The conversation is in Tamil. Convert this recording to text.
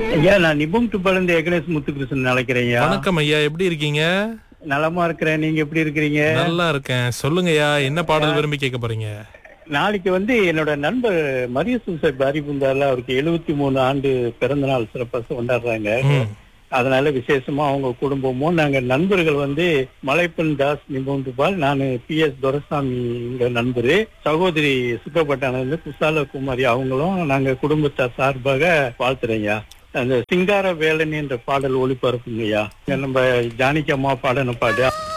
ஐயா நான் நிபும் துப்பாலேருந்து ஏகனேஷ் முத்துகிருஷ்ணன் அழைக்கிறேன் ஐயா வணக்கம் ஐயா எப்படி இருக்கீங்க நலமா இருக்கிறேன் நீங்க எப்படி இருக்கிறீங்க நல்லா இருக்கேன் சொல்லுங்கய்யா என்ன பாடல் விரும்பி கேட்க போறீங்க நாளைக்கு வந்து என்னோட நண்பர் மரிய சூசை பாரிபுந்தால அவருக்கு எழுபத்தி மூணு ஆண்டு பிறந்த நாள் சிறப்பாக கொண்டாடுறாங்க ம். அதனால விசேஷமா அவங்க குடும்பமும் நாங்க நண்பர்கள் வந்து மலைப்பன் தாஸ் நிபுந்துபால் நான் பி எஸ் துரசாமி நண்பர் சகோதரி சுக்கப்பட்டானது குசால குமாரி அவங்களும் நாங்க குடும்பத்தார் சார்பாக வாழ்த்துறேங்க அந்த சிங்கார வேலன் என்ற பாடல் ஒளிபரப்புங்கய்யா நம்ம ஜானகி அம்மா பாடின பாடு